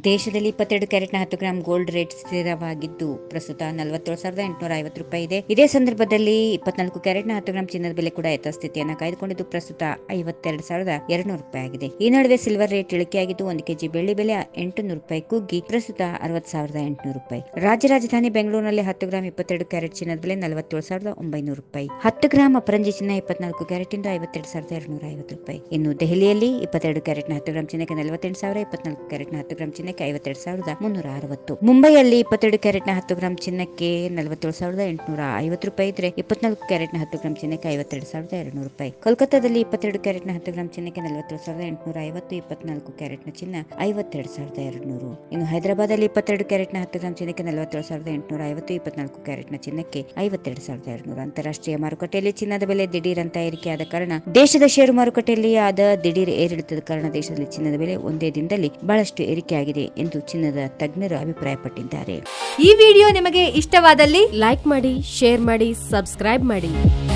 ದೇಶದಲ್ಲಿ ಇಪ್ಪತ್ತೆರಡು ಕ್ಯಾರೆಟ್ನ ಹತ್ತು ಗ್ರಾಂ ಗೋಲ್ಡ್ ರೇಟ್ ಸ್ಥಿರವಾಗಿದ್ದು ಪ್ರಸ್ತುತ ನಲವತ್ತೇಳು ಸಾವಿರದ ಎಂಟುನೂರ ಐವತ್ತು ರೂಪಾಯಿ ಇದೆ ಇದೇ ಸಂದರ್ಭದಲ್ಲಿ ಇಪ್ಪತ್ನಾಲ್ಕು ಕ್ಯಾರೆಟ್ನ ಹತ್ತು ಗ್ರಾಂ ಚಿನ್ನದ ಬೆಲೆ ಕೂಡ ಯಥಾಸ್ಥಿತಿಯನ್ನು ಕಾಯ್ದುಕೊಂಡಿದ್ದು ಪ್ರಸ್ತುತ ಐವತ್ತೆರಡು ಸಾವಿರದ ಎರಡುನೂರು ರೂಪಾಯಿ ಆಗಿದೆ ಈ ನಡುವೆ ಸಿಲ್ವರ್ ರೇಟ್ ಇಳಿಕೆಯಾಗಿದ್ದು ಒಂದು ಕೆಜಿ ಬೆಳ್ಳಿ ಬೆಲೆ ಎಂಟುನೂರು ರೂಪಾಯಿ ಕುಗ್ಗಿ ಪ್ರಸ್ತುತ ಅರವತ್ತು ಸಾವಿರದ ಎಂಟುನೂರು ರೂಪಾಯಿ ರಾಜ್ಯ ರಾಜಧಾನಿ ಬೆಂಗಳೂರಿನಲ್ಲಿ ಹತ್ತು ಗ್ರಾಂ ಇಪ್ಪತ್ತೆರಡು ಕ್ಯಾರೆಟ್ ಚಿನ್ನದ ಬೆಲೆ ನಲವತ್ತೇಳು ಸಾವಿರದ ಒಂಬೈನೂರು ರೂಪಾಯಿ ಹತ್ತು ಗ್ರಾಂ ಅಪರಂಜಿ ಚಿನ್ನ ಇಪ್ಪತ್ನಾಲ್ಕು ಕ್ಯಾರೆಟ್ ಇಂದ ಐವತ್ತೆರಡು ಸಾವಿರದ ಎರಡುನೂರ ಐವತ್ತು ರೂಪಾಯಿ ಇನ್ನು ದೆಹಲಿಯಲ್ಲಿ ಇಪ್ಪತ್ತೆರಡು ಕ್ಯಾರೆಟ್ನ ಹತ್ತು ಗ್ರಾಂ ಚಿನ್ನಕ್ಕೆ ನಲವತ್ತೆಂಟು ಸಾವಿರ ಇಪ್ಪತ್ನಾಲ್ಕು ಕ್ಯಾರೆಟ್ನ ಹತ್ತು ಗ್ರಾಂ ಚಿನ್ನಕ್ಕೆ ಐವತ್ತೆರಡು ಸಾವಿರದ ಮುನ್ನೂರ ಅರವತ್ತು ಮುಂಬೈಯಲ್ಲಿ ಇಪ್ಪತ್ತೆರಡು ಕ್ಯಾರೆಟ್ನ ಹತ್ತು ಗ್ರಾಂ ಚಿನ್ನಕ್ಕೆ ನಲವತ್ತೇಳು ಸಾವಿರದ ಎಂಟುನೂರ ಐವತ್ತು ರೂಪಾಯಿ ಇದ್ರೆ ಇಪ್ಪತ್ನಾಲ್ಕು ಕ್ಯಾರೆಟ್ನ ಹತ್ತು ಗ್ರಾಂ ಚಿನ್ನಕ್ಕೆ ಐವತ್ತೆರಡು ಸಾವಿರದ ಎರಡುನೂರು ರೂಪಾಯಿ ಕೋಲ್ಕತ್ತಾದಲ್ಲಿ ಇಪ್ಪತ್ತೆರಡು ಕ್ಯಾರೆಟ್ನ ಹತ್ತು ಗ್ರಾಂ ಚಿನ್ನಕ್ಕೆ ನಲವತ್ತೇಳು ಸಾವಿರದ ಎಂಟುನೂರ ಐವತ್ತು ಇಪ್ಪತ್ನಾಲ್ಕು ಕ್ಯಾರೆಟ್ನ ಚಿನ್ನ ಐವತ್ತೆರಡು ಸಾವಿರದ ಎರಡುನೂರು ಇನ್ನು ಹೈದರಾಬಾದಲ್ಲಿ ಇಪ್ಪತ್ತೆರಡು ಕ್ಯಾರೆಟ್ನ ಹತ್ತು ಗ್ರಾಂ ಚಿನ್ನಕ್ಕೆ ನಲವತ್ತೇಳು ಸಾವಿರದ ಎಂಟುನೂರ ಐವತ್ತು ಇಪ್ಪತ್ನಾಲ್ಕು ಕ್ಯಾರೆಟ್ನ ಚಿನ್ನಕ್ಕೆ ಐವತ್ತೆರಡು ಸಾವಿರದ ಎರಡುನೂರು ಅಂತಾರಾಷ್ಟ್ರೀಯ ಮಾರುಕಟ್ಟೆಯಲ್ಲಿ ಚಿನ್ನದ ಬೆಲೆ ದಿಢೀರ್ ಅಂತ ಏರಿಕೆಯಾದ ಕಾರಣ ದೇಶದ ಷೇರು ಮಾರುಕಟ್ಟೆಯಲ್ಲಿ ಆದ ದಿಢೀರ್ ಏರಿಳಿತದ ಕಾರಣ ದೇಶದಲ್ಲಿ ಚಿನ್ನದ ಬೆಲೆ ಒಂದೇ ದಿನದಲ್ಲಿ ಬಹಳಷ್ಟು ಏರಿಕೆಯಾಗಿದೆ ಎಂದು ಚಿನ್ನದ ತಜ್ಞರು ಅಭಿಪ್ರಾಯಪಟ್ಟಿದ್ದಾರೆ ಈ ವಿಡಿಯೋ ನಿಮಗೆ ಇಷ್ಟವಾದಲ್ಲಿ ಲೈಕ್ ಮಾಡಿ ಶೇರ್ ಮಾಡಿ ಸಬ್ಸ್ಕ್ರೈಬ್ ಮಾಡಿ